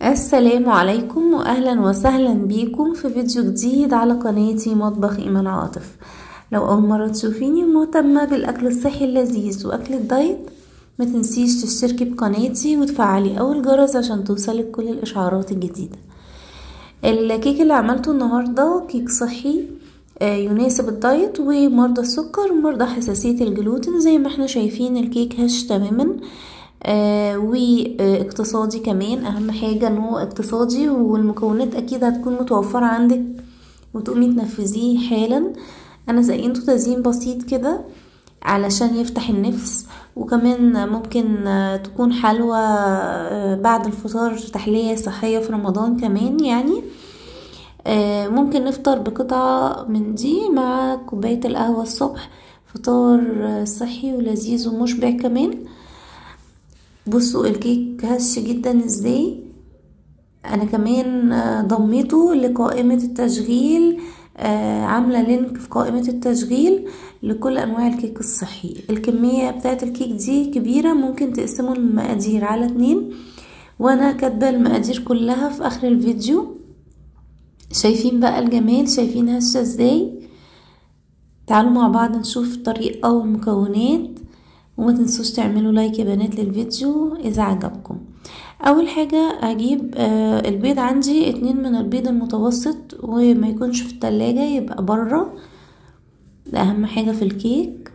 السلام عليكم واهلا وسهلا بيكم في فيديو جديد على قناتي مطبخ ايمان عاطف لو اول مره تشوفيني مهتمه بالاكل الصحي اللذيذ واكل الدايت ما تنسيش تشتركي بقناتي وتفعلي اول جرس عشان توصلك كل الاشعارات الجديده الكيك اللي عملته النهارده كيك صحي يناسب الدايت ومرضى السكر ومرضى حساسيه الجلوتين زي ما احنا شايفين الكيك هش تماما آه واقتصادي كمان اهم حاجة ان هو اقتصادي والمكونات اكيد هتكون متوفرة عندك وتقومي تنفذيه حالا انا زينته تزيين بسيط كده علشان يفتح النفس وكمان ممكن آه تكون حلوى آه بعد الفطار تحلية صحية في رمضان كمان يعني ممكن نفطر بقطعة من دي مع كوباية القهوة الصبح فطار صحي ولذيذ ومشبع كمان بصوا الكيك هش جدا ازاي انا كمان ضميته لقائمة التشغيل عاملة لينك في قائمة التشغيل لكل انواع الكيك الصحي الكمية بتاعت الكيك دي كبيرة ممكن تقسموا المقادير على اتنين وانا كاتبة المقادير كلها في اخر الفيديو شايفين بقى الجمال شايفين هشة ازاي تعالوا مع بعض نشوف الطريقة والمكونات وما تنسوش تعملوا لايك يا بنات للفيديو اذا عجبكم اول حاجة هجيب آه البيض عندي اتنين من البيض المتوسط وما يكونش في التلاجة يبقى برا ده اهم حاجة في الكيك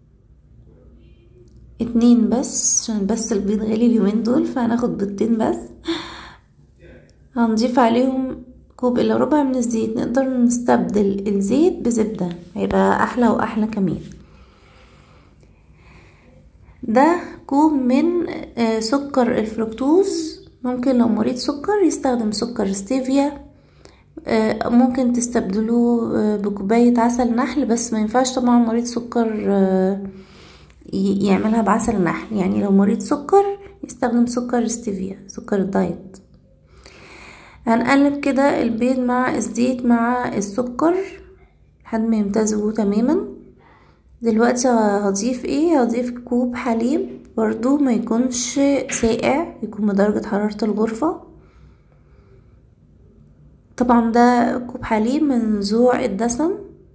اتنين بس عشان بس البيض غالي اليومين دول فهناخد بيضتين بس هنضيف عليهم كوب الا ربع من الزيت نقدر نستبدل الزيت بزبدة هيبقى احلى واحلى كمان ده كوب من سكر الفركتوز ممكن لو مريض سكر يستخدم سكر ستيفيا ممكن تستبدلوه بكوباية عسل نحل بس ما ينفعش طبعا مريض سكر يعملها بعسل نحل يعني لو مريض سكر يستخدم سكر ستيفيا سكر الدايت هنقلب كده البيض مع الزيت مع السكر لحد ما يمتزجوا تماما دلوقتي هضيف ايه هضيف كوب حليب برضو ما يكونش ساقع يكون بدرجة حرارة الغرفة طبعا ده كوب حليب منزوع الدسم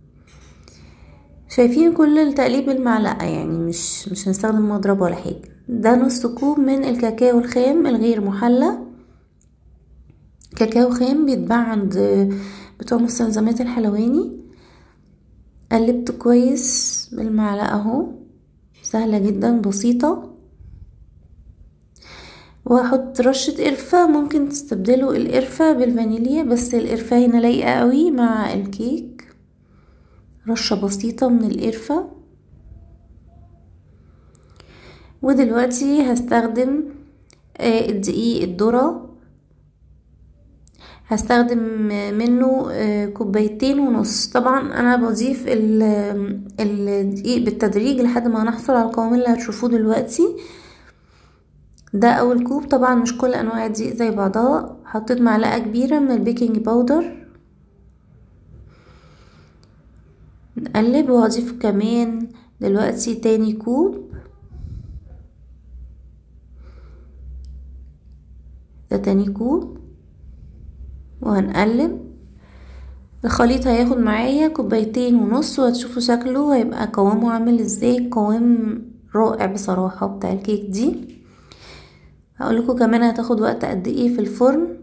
شايفين كل التقليب المعلقة يعني مش مش هنستخدم مضرب ولا حاجة ده نص كوب من الكاكاو الخام الغير محلى كاكاو خام بيتباع عند بتوع مستلزمات الحلواني قلبت كويس بالمعلقة اهو سهلة جدا بسيطة وهحط رشة قرفة ممكن تستبدلوا القرفة بالفانيليا بس القرفة هنا لايقة قوي مع الكيك رشة بسيطة من القرفة ودلوقتي هستخدم الدقيق الذرة هستخدم منه كوبايتين ونص طبعا انا بضيف الدقيق بالتدريج لحد ما نحصل على القوام اللي هتشوفوه دلوقتي ده اول كوب طبعا مش كل انواع الدقيق زي بعضها حطيت معلقه كبيره من البيكنج باودر نقلب وهضيف كمان دلوقتي تاني كوب ده تاني كوب وهنقلب الخليط هياخد معايا كوبايتين ونص وهتشوفوا شكله هيبقى قوامه عامل ازاي قوام رائع بصراحة بتاع الكيك دي هقولكوا كمان هتاخد وقت قد ايه في الفرن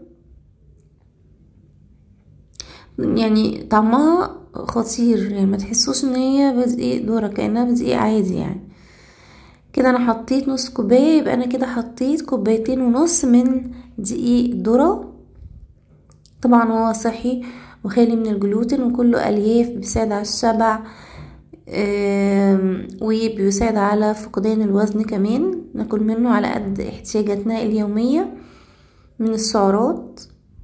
يعني طعمها خطير يعني ما تحسوش ان هي بدقيق ذرة كأنها بدقيق عادي يعني كده انا حطيت نص كوباية يبقى انا كده حطيت كوبايتين ونص من دقيق ذره طبعا هو صحي وخالي من الجلوتين وكله الياف بيساعد على الشبع وبيساعد على فقدان الوزن كمان ناكل منه على قد احتياجاتنا اليومية من السعرات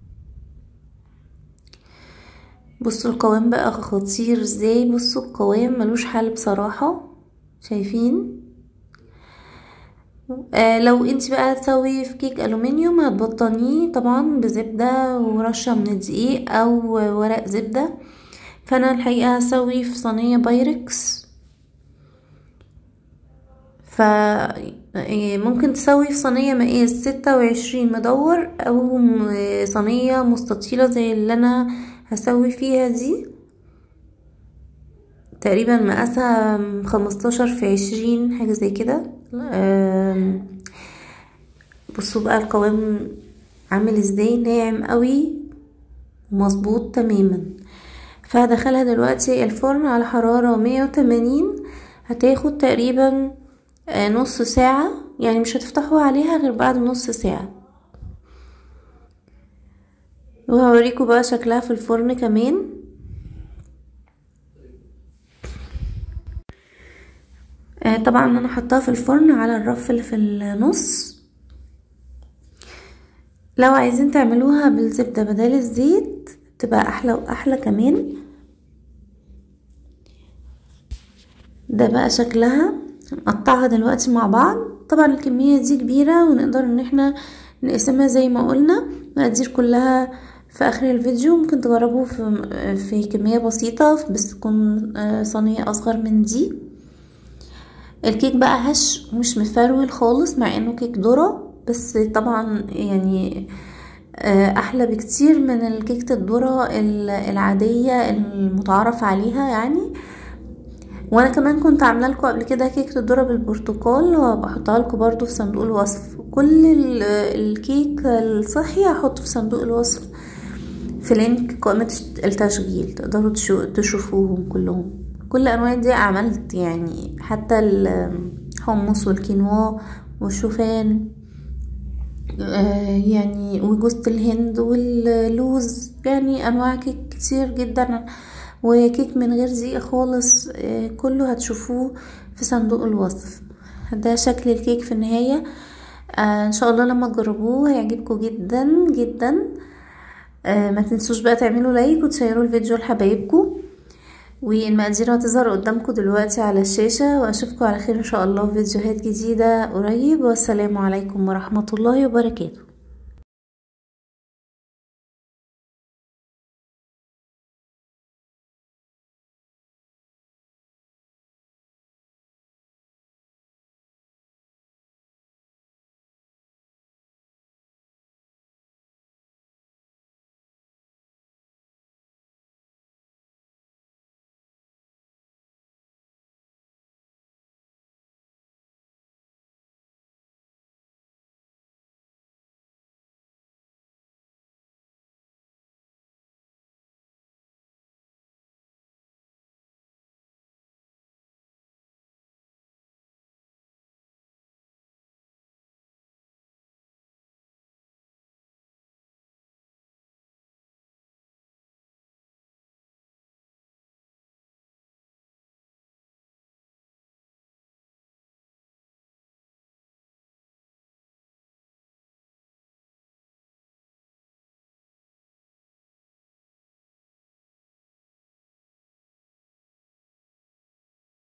بصوا القوام بقى خطير ازاي بصوا القوام ملوش حل بصراحة شايفين آه لو انت بقى هتسوي في كيك الومنيوم هتبطنيه طبعا بزبدة ورشة من الدقيق او ورق زبدة فانا الحقيقة هسوي في صينية بايركس ف ف ممكن تسوي في صينية مقاس ستة وعشرين مدور او صينية مستطيلة زي اللي انا هسوي فيها دي تقريبا مقاسها خمستاشر في عشرين حاجة زي كده بصوا بقى القوام عامل ازاي ناعم قوي مظبوط تماما فهدخلها دلوقتي الفرن على حرارة مية وتمانين هتاخد تقريبا نص ساعة يعني مش هتفتحوا عليها غير بعد نص ساعة وهوريكم بقى شكلها في الفرن كمان طبعا انا حطاها في الفرن على الرف اللي في النص لو عايزين تعملوها بالزبدة بدل الزيت تبقى احلى واحلى كمان ده بقى شكلها نقطعها دلوقتي مع بعض طبعا الكمية دي كبيرة ونقدر ان احنا نقسمها زي ما قلنا مقادير كلها في اخر الفيديو ممكن تجربوه في, في كمية بسيطة بس تكون صينية اصغر من دي الكيك بقى هش مش مفرول خالص مع انه كيك ذرة بس طبعا يعني احلى بكتير من الكيكة الذرة العادية المتعارف عليها يعني وانا كمان كنت عامله لكم قبل كده كيكه الذره بالبرتقال وبحطها لكم برضو في صندوق الوصف كل الكيك الصحي هحطه في صندوق الوصف في لينك قائمه التشغيل تقدروا تشوفوهم كلهم كل انواع دي عملت يعني حتى الحمص والكينوا والشوفان يعني وجوزة الهند واللوز يعني انواع كيك كتير جدا وكيك من غير دقيق خالص كله هتشوفوه في صندوق الوصف ده شكل الكيك في النهاية ان شاء الله لما تجربوه هيعجبكم جدا جدا ما تنسوش بقى تعملوا لايك وتشيروا الفيديو لحبايبكم والمقادير هتظهر قدامكم دلوقتي على الشاشة واشوفكم على خير ان شاء الله في فيديوهات جديدة قريب والسلام عليكم ورحمة الله وبركاته